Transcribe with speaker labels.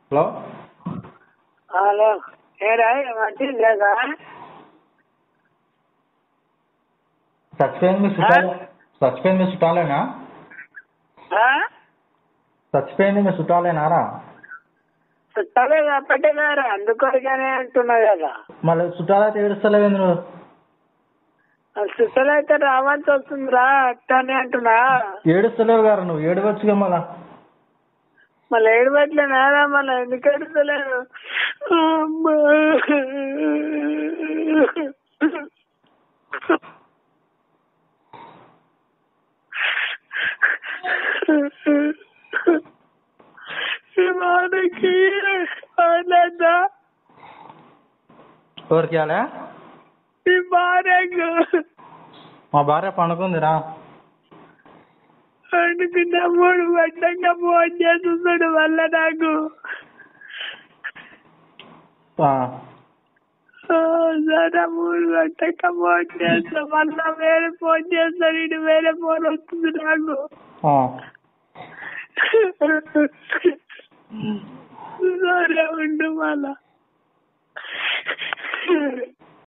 Speaker 1: Hello
Speaker 2: hello ఏరా మంచి లేదా
Speaker 1: చచ్చిపోయింది మీ చుట్టాలు చచ్చిపోయింది మీ చుట్టాలేనా
Speaker 2: ఆ?
Speaker 1: చచ్చిపోయింది మీ చుట్టాలేనారా
Speaker 2: చుట్టాలే కాబట్టి గారు అందుకొరగానే అంటున్నా కదా
Speaker 1: మళ్ళీ చుట్టాలైతే ఏడుస్తలేవు నువ్వు
Speaker 2: ఆ చుట్టాలు అయితే రావాల్సి వస్తుందిరా అట్టానే అంటున్నా
Speaker 1: ఏడుస్తలేవు గారు నువ్వు ఏడవచ్చుగా మళ్ళా
Speaker 2: మళ్ళీ ఏడవట్లేనారా మళ్ళీ ఎందుకు ఏడుస్తలేదు అమ్మా. మనకి ఆనందా
Speaker 1: ఎవరికి ఇవ్వాలా
Speaker 2: ఈ భార్యకు
Speaker 1: మా భార్య పండుకుందిరా
Speaker 2: అనుకున్న మూడు గంటగా ఫోన్ చేస్తున్నాడు వల్ల నాకు
Speaker 1: ఆ,
Speaker 2: ఆ, సరే మూడు గంటగా ఫోన్ చేస్తా మళ్ళా వేరే ఫోన్ చేస్తాడు ఇటు వేరే ఫోన్ వస్తుంది నాకు
Speaker 1: ఆ.